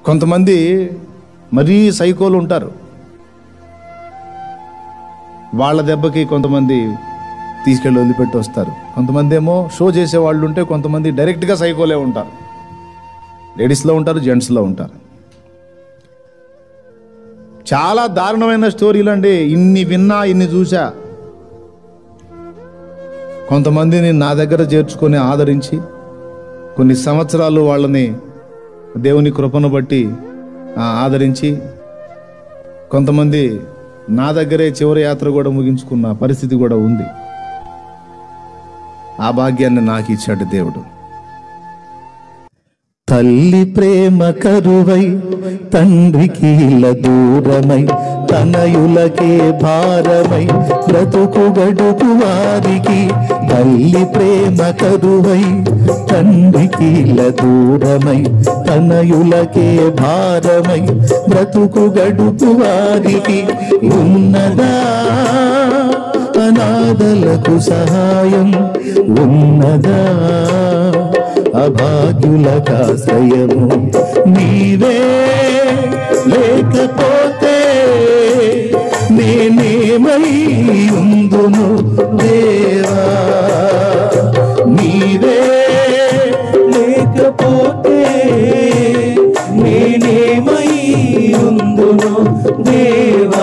కొంతమంది మరీ సైకోలు ఉంటారు వాళ్ళ దెబ్బకి కొంతమంది తీసుకెళ్ళి వదిలిపెట్టి వస్తారు కొంతమంది ఏమో షో చేసే వాళ్ళు ఉంటే కొంతమంది డైరెక్ట్గా సైకోలే ఉంటారు లేడీస్లో ఉంటారు జెంట్స్లో ఉంటారు చాలా దారుణమైన స్టోరీలు అండి ఇన్ని విన్నా ఇన్ని చూసా కొంతమందిని నా దగ్గర చేర్చుకొని ఆదరించి కొన్ని సంవత్సరాలు వాళ్ళని దేవుని కృపను బట్టి ఆ, ఆదరించి కొంతమంది నా దగ్గరే చివరి యాత్ర కూడా ముగించుకున్న పరిస్థితి కూడా ఉంది ఆ భాగ్యాన్ని నాకు ఇచ్చాడు దేవుడు తల్లి ప్రేమ కరువై తండ్రికి ఇల దూరమై తనయులకే భారమై బ్రతుకు గడుపు వారికి తల్లి ప్రేమ కరువై తండ్రికి ఇల దూరమై తనయులకే భారమై బ్రతుకు గడుపు వారికి ఉన్నదా అనాథలకు సహాయం ఉన్నదా అభాగ్యులకాశ్రయము నీవే లేకపోతే నేనేమై ఉందును దేవా నీవే లేకపోతే నేనేమై ఉందును దేవా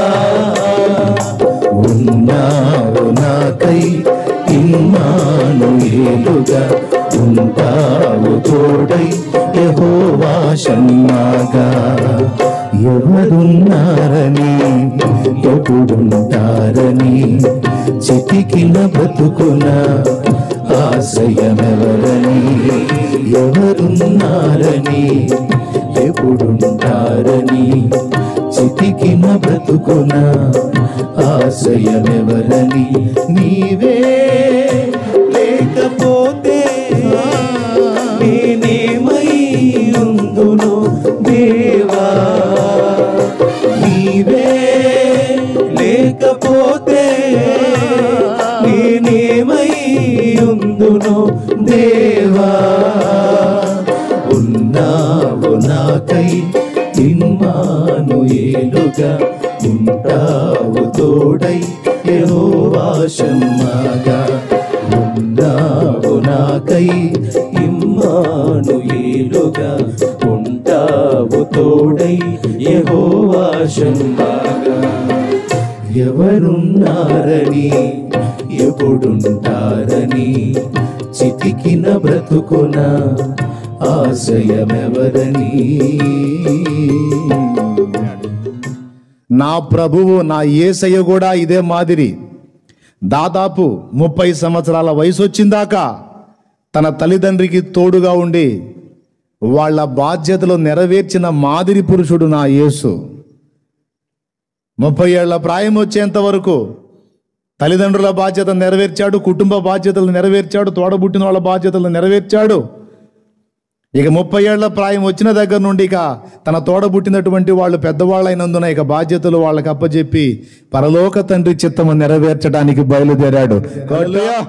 ఉన్నావు నాకై ఇన్నాను ఏలుగా ఉంటావు తోడై యహోవా షమ్మాగా ఎవరున్నారని ఎప్పుడుంటారని చితికిన బ్రతుకున ఆశ్రయమెవరని ఎవరున్నారని ఎప్పుడుంటారని చితికిన బ్రతుకున ఆశ్రయమెవరని నీవే లేకపోతే నేనేమై ఉందును దేవా నీవే లేకపోతే నేనేమై ఉందును దేవా ఉన్నావు నాకై ఇమ్మాను ఏలుగా ఉంటావు తోడై యెహోవా షమ్మాగా ఉన్నావు నాకై ఇమ్మాను ఏలుగా ఉంటావు తోడై యెహోవా షమ్మాగా ఎవరున్నారని ఎప్పుడుంటారని చితికిన బ్రతుకున ఆశ్రయమెవరని నా ప్రభువు నా ఏసయ్య కూడా ఇదే మాదిరి దాదాపు ముప్పై సంవత్సరాల వయసు వచ్చిందాకా తన తల్లిదండ్రికి తోడుగా ఉండి వాళ్ళ బాధ్యతలు నెరవేర్చిన మాదిరి పురుషుడు నా యేసు ముప్పై ఏళ్ల ప్రాయం వచ్చేంత వరకు తల్లిదండ్రుల బాధ్యత నెరవేర్చాడు కుటుంబ బాధ్యతలు నెరవేర్చాడు తోడబుట్టిన వాళ్ళ బాధ్యతలు నెరవేర్చాడు ఇక ముప్పై ఏళ్ల ప్రాయం వచ్చిన దగ్గర నుండి ఇక తన తోడబుట్టినటువంటి వాళ్ళు పెద్దవాళ్ళైనందున ఇక బాధ్యతలు వాళ్ళకి అప్పచెప్పి పరలోక తండ్రి చిత్తము నెరవేర్చడానికి బయలుదేరాడు హల్లెలూయా.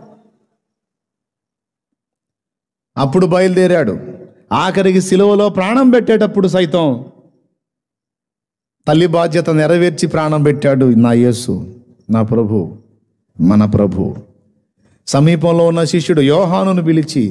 అప్పుడు బయలుదేరాడు ఆఖరికి సిలువలో ప్రాణం పెట్టేటప్పుడు సైతం తల్లి బాధ్యత నెరవేర్చి ప్రాణం పెట్టాడు నా యేసు నా ప్రభు మన ప్రభు సమీపంలో ఉన్న శిష్యుడు యోహానును పిలిచి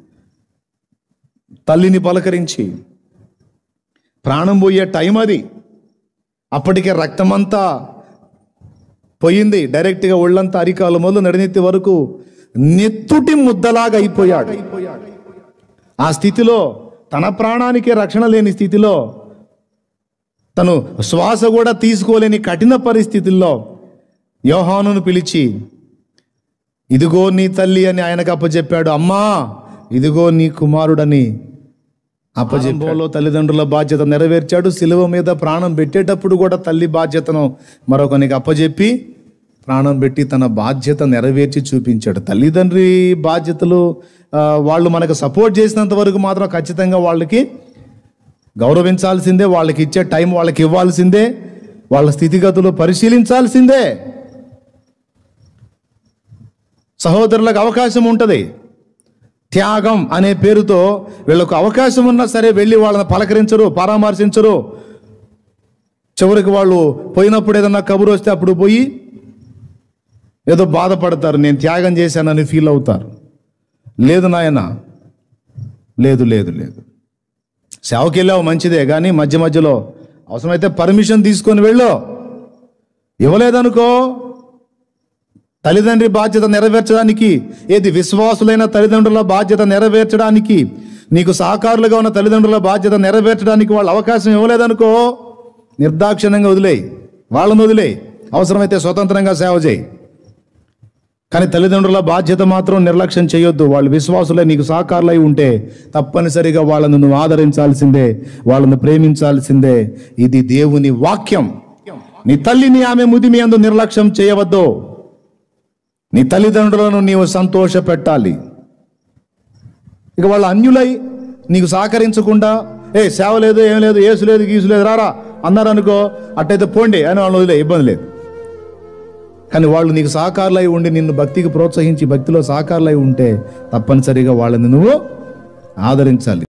తల్లిని పలకరించి ప్రాణం పోయే టైం అది అప్పటికే రక్తమంతా పోయింది డైరెక్ట్గా ఒళ్ళంతా అరికాలు మొదలు నడినెత్తి వరకు నెత్తుటి ముద్దలాగా అయిపోయాడు ఆ స్థితిలో తన ప్రాణానికే రక్షణ లేని స్థితిలో తను శ్వాస కూడా తీసుకోలేని కఠిన పరిస్థితుల్లో యోహానును పిలిచి ఇదిగో నీ తల్లి అని ఆయనకు అప్పచెప్పాడు అమ్మా ఇదిగో నీ కుమారుడని అప్పజెప్పంలో తల్లిదండ్రుల బాధ్యత నెరవేర్చాడు సిలువ మీద ప్రాణం పెట్టేటప్పుడు కూడా తల్లి బాధ్యతను మరొకనికి అప్పజెప్పి ప్రాణం పెట్టి తన బాధ్యత నెరవేర్చి చూపించాడు తల్లిదండ్రి బాధ్యతలు ఆ, వాళ్ళు మనకు సపోర్ట్ చేసినంత వరకు మాత్రం ఖచ్చితంగా వాళ్ళకి గౌరవించాల్సిందే వాళ్ళకి ఇచ్చే టైం వాళ్ళకి ఇవ్వాల్సిందే వాళ్ళ స్థితిగతులు పరిశీలించాల్సిందే సహోదరులకు అవకాశం ఉంటుంది త్యాగం అనే పేరుతో వీళ్ళకు అవకాశం ఉన్నా సరే వెళ్ళి వాళ్ళని పలకరించరు పరామర్శించరు చివరికి వాళ్ళు పోయినప్పుడు ఏదన్నా కబురు వస్తే అప్పుడు పోయి ఏదో బాధపడతారు నేను త్యాగం చేశానని ఫీల్ అవుతారు లేదు నాయన లేదు లేదు లేదు సేవకి వెళ్ళావు మంచిదే కానీ మధ్య మధ్యలో అవసరమైతే పర్మిషన్ తీసుకొని వెళ్ళు ఇవ్వలేదనుకో తల్లిదండ్రి బాధ్యత నెరవేర్చడానికి ఏది విశ్వాసులైన తల్లిదండ్రుల బాధ్యత నెరవేర్చడానికి నీకు సహకారులుగా ఉన్న తల్లిదండ్రుల బాధ్యత నెరవేర్చడానికి వాళ్ళు అవకాశం ఇవ్వలేదనుకో నిర్దాక్షిణ్యంగా వదిలేయి వాళ్ళని వదిలేయి అవసరమైతే స్వతంత్రంగా సేవ చేయి కానీ తల్లిదండ్రుల బాధ్యత మాత్రం నిర్లక్ష్యం చేయొద్దు వాళ్ళు విశ్వాసులై నీకు సహకారులై ఉంటే తప్పనిసరిగా వాళ్ళను నువ్వు ఆదరించాల్సిందే వాళ్ళను ప్రేమించాల్సిందే ఇది దేవుని వాక్యం నీ తల్లిని ఆమె ముదిమి అందు నిర్లక్ష్యం చేయవద్దు నీ తల్లిదండ్రులను నీవు సంతోష పెట్టాలి ఇక వాళ్ళు అన్యులై నీకు సహకరించకుండా ఏ సేవ లేదు ఏం లేదు ఏసు లేదు గీసు లేదు రారా అన్నారనుకో అట్టయితే పోండి అని వాళ్ళు వదిలే ఇబ్బంది లేదు కానీ వాళ్ళు నీకు సహకారులై ఉండి నిన్ను భక్తికి ప్రోత్సహించి భక్తిలో సహకారులై ఉంటే తప్పనిసరిగా వాళ్ళని నువ్వు ఆదరించాలి